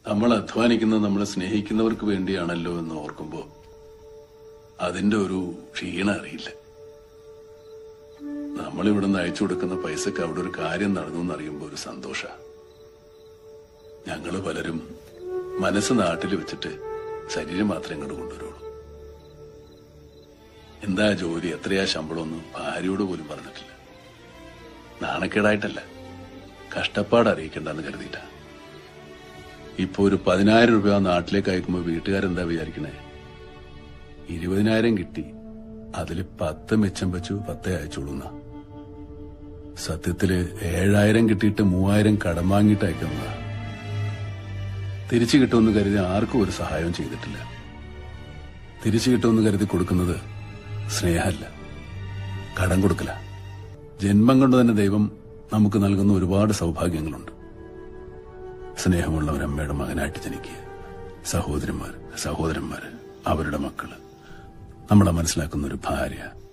നമ്മൾ അധ്വാനിക്കുന്നത് നമ്മളെ സ്നേഹിക്കുന്നവർക്ക് വേണ്ടിയാണല്ലോ എന്ന് ഓർക്കുമ്പോ അതിന്റെ ഒരു ക്ഷീണം അറിയില്ല നമ്മൾ ഇവിടെ നിന്ന് അയച്ചു കൊടുക്കുന്ന പൈസക്ക് അവിടെ ഒരു കാര്യം നടന്നു എന്നറിയുമ്പോൾ ഒരു സന്തോഷ ഞങ്ങള് പലരും മനസ്സ് നാട്ടിൽ വെച്ചിട്ട് ശരീരം മാത്രമേ ഇങ്ങോട്ട് കൊണ്ടുവരുള്ളൂ എന്താ ജോലി എത്രയാ ശമ്പളമൊന്നും ഭാര്യയോട് പോലും പറഞ്ഞിട്ടില്ല നാണക്കേടായിട്ടല്ല കഷ്ടപ്പാട് അറിയിക്കണ്ടെന്ന് കരുതിയിട്ടാ ഇപ്പൊ ഒരു പതിനായിരം രൂപ നാട്ടിലേക്ക് അയക്കുമ്പോ വീട്ടുകാരെന്താ വിചാരിക്കണേ ഇരുപതിനായിരം കിട്ടി അതിൽ പത്ത് മിച്ചം വെച്ചു പത്തേ അയച്ചോളൂന്ന സത്യത്തില് ഏഴായിരം കിട്ടിയിട്ട് മൂവായിരം കടം വാങ്ങിയിട്ട് അയക്കുന്നതാ തിരിച്ചു കിട്ടുമെന്ന് കരുതി ആർക്കും ഒരു സഹായവും ചെയ്തിട്ടില്ല തിരിച്ചു കിട്ടുമെന്ന് കരുതി കൊടുക്കുന്നത് സ്നേഹമല്ല കടം കൊടുക്കല ജന്മം കൊണ്ട് തന്നെ ദൈവം നമുക്ക് നൽകുന്ന ഒരുപാട് സൗഭാഗ്യങ്ങളുണ്ട് സ്നേഹമുള്ള ഒരു അമ്മയുടെ മകനായിട്ട് ജനിക്കുക സഹോദരന്മാർ സഹോദരന്മാര് അവരുടെ മക്കള് നമ്മളെ മനസ്സിലാക്കുന്ന ഒരു ഭാര്യ